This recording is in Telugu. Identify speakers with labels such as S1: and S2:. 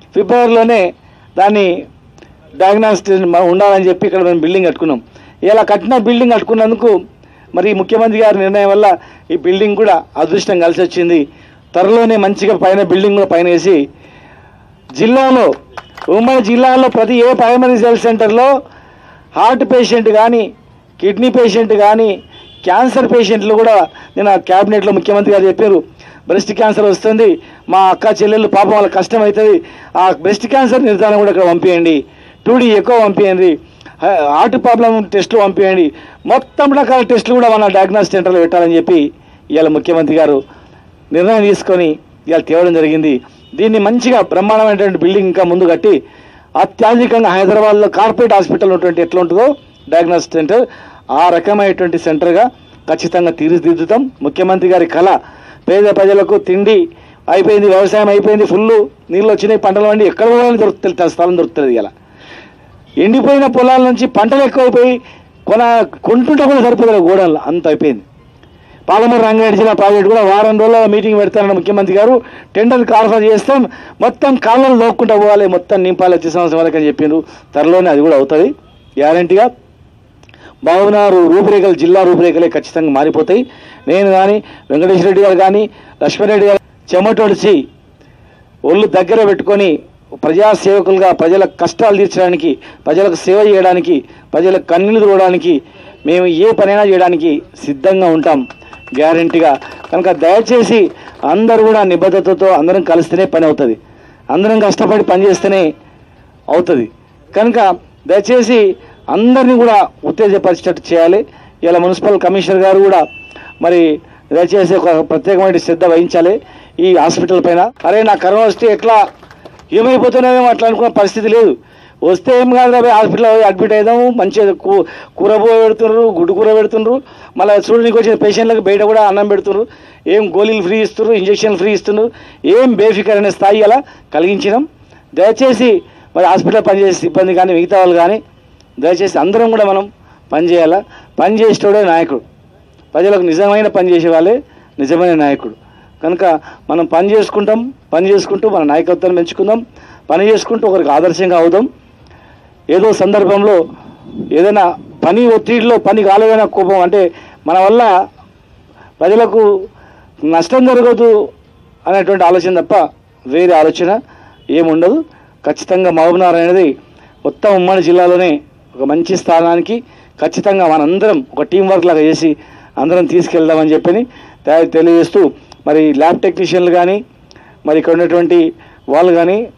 S1: ఫిబ్రవరిలోనే దాన్ని డయాగ్నాస్టిక్ ఉండాలని చెప్పి ఇక్కడ మేము బిల్డింగ్ కట్టుకున్నాం ఇలా కట్టిన బిల్డింగ్ కట్టుకున్నందుకు మరి ముఖ్యమంత్రి గారి నిర్ణయం వల్ల ఈ బిల్డింగ్ కూడా అదృష్టం కలిసి వచ్చింది త్వరలోనే మంచిగా పైన బిల్డింగ్ కూడా పైన వేసి జిల్లాలో ఉమ్మడి జిల్లాలో ప్రతి ఏ ప్రైమరీ హెల్త్ సెంటర్లో హార్ట్ పేషెంట్ కానీ కిడ్నీ పేషెంట్ కానీ క్యాన్సర్ పేషెంట్లు కూడా నేను ఆ క్యాబినెట్లో ముఖ్యమంత్రి గారు చెప్పారు బ్రెస్ట్ క్యాన్సర్ వస్తుంది మా అక్క చెల్లెళ్ళు పాపం వాళ్ళకి కష్టం అవుతుంది ఆ బ్రెస్ట్ క్యాన్సర్ నిర్ధారణ కూడా ఇక్కడ పంపించండి టూడీ ఎక్కువ పంపించండి హార్ట్ ప్రాబ్లం టెస్టులు పంపించండి మొత్తం రకాల టెస్టులు కూడా మన డయాగ్నోస్ సెంటర్లో పెట్టాలని చెప్పి ఇవాళ ముఖ్యమంత్రి గారు నిర్ణయం తీసుకొని ఇవాళ తేవడం జరిగింది దీన్ని మంచిగా బ్రహ్మాండమైనటువంటి బిల్డింగ్ ఇంకా ముందు కట్టి అత్యాధునికంగా హైదరాబాద్లో కార్పొరేట్ హాస్పిటల్ ఉన్నటువంటి ఎట్లా ఉంటుందో డయాగ్నోస్ సెంటర్ ఆ రకమైనటువంటి సెంటర్గా ఖచ్చితంగా తీర్చిదిద్దుతాం ముఖ్యమంత్రి గారి కళ పేద ప్రజలకు తిండి అయిపోయింది వ్యవసాయం అయిపోయింది ఫుల్ నీళ్ళు వచ్చినాయి పంటలు వండి ఎక్కడ పోవాలని దొరుకుతుంది స్థలం దొరుకుతుంది ఇలా ఎండిపోయిన పొలాల నుంచి పంటలు ఎక్కువైపోయి కొన కొంటుంటే కూడా సరిపోతుంది గోడల్లో అంత అయిపోయింది పాలమూరు రంగారెడ్డి జిల్లా ప్రాజెక్టు కూడా వారం రోజుల మీటింగ్ పెడతారన్న ముఖ్యమంత్రి గారు టెండర్ కాల్ఫర్ చేస్తాం మొత్తం కాలువలు లోక్కుంటూ పోవాలి మొత్తం నింపాలి వచ్చే సంవత్సరం వరకు అని చెప్పిండ్రు త్వరలోనే అది కూడా అవుతుంది గ్యారంటీగా బాగున్నారు రూపురేఖలు జిల్లా రూపురేఖలే ఖచ్చితంగా మారిపోతాయి నేను కానీ వెంకటేశ్వర రెడ్డి గారు కానీ లక్ష్మణరెడ్డి గారు చెమటొడిచి ఒళ్ళు దగ్గర పెట్టుకొని ప్రజా సేవకులుగా ప్రజల కష్టాలు తీర్చడానికి ప్రజలకు సేవ చేయడానికి ప్రజలకు కన్నీళ్లు తోడడానికి మేము ఏ పనైనా చేయడానికి సిద్ధంగా ఉంటాం గ్యారంటీగా కనుక దయచేసి అందరూ కూడా నిబద్ధతతో అందరం కలిస్తేనే పని అవుతుంది అందరం కష్టపడి పని చేస్తేనే అవుతుంది కనుక దయచేసి అందరినీ కూడా ఉత్తేజపరిచేటట్టు చేయాలి ఇలా మున్సిపల్ కమిషనర్ గారు కూడా మరి దయచేసి ఒక ప్రత్యేకమైన శ్రద్ధ వహించాలి ఈ హాస్పిటల్ పైన అరే నా కరోనా వస్తే ఎట్లా ఏమైపోతున్నామేమో అట్లా అనుకున్న పరిస్థితి లేదు వస్తే ఏం కాదు రా హాస్పిటల్లో అడ్మిట్ అయిదాము మంచిగా కూ కూర బో పెడుతున్నారు గుడ్డు కూర పెడుతున్నారు మళ్ళీ చూడడానికి వచ్చిన పేషెంట్లకు బయట కూడా అన్నం పెడుతున్నారు ఏం గోళీలు ఫ్రీ ఇస్తున్నారు ఇంజక్షన్లు ఫ్రీ ఇస్తున్నారు ఏం బేఫికర్ అనే స్థాయి అలా కలిగించినాం దయచేసి మరి హాస్పిటల్ పనిచేసే సిబ్బంది కానీ మిగతా వాళ్ళు కానీ దయచేసి అందరం కూడా మనం పనిచేయాలా పని చేసేటోడే నాయకుడు ప్రజలకు నిజమైన పని చేసే వాళ్ళే నిజమైన నాయకుడు కనుక మనం పని చేసుకుంటాం పని చేసుకుంటూ మన నాయకత్వాన్ని పెంచుకుందాం పని చేసుకుంటూ ఒకరికి ఆదర్శంగా అవుదాం ఏదో సందర్భంలో ఏదైనా పని ఒత్తిడిలో పని కాలేదన్న కోపం అంటే మన వల్ల ప్రజలకు నష్టం జరగదు అనేటువంటి ఆలోచన తప్ప వేరే ఆలోచన ఏముండదు ఖచ్చితంగా మహబూబ్నగర్ అనేది మొత్తం ఉమ్మడి జిల్లాలోనే ఒక మంచి స్థానానికి ఖచ్చితంగా మనందరం ఒక టీం వర్క్ లాగా చేసి అందరం తీసుకెళ్దామని చెప్పని తె- తెలియజేస్తూ మరి ల్యాబ్ టెక్నీషియన్లు కానీ మరి ఇక్కడ ఉన్నటువంటి వాళ్ళు కానీ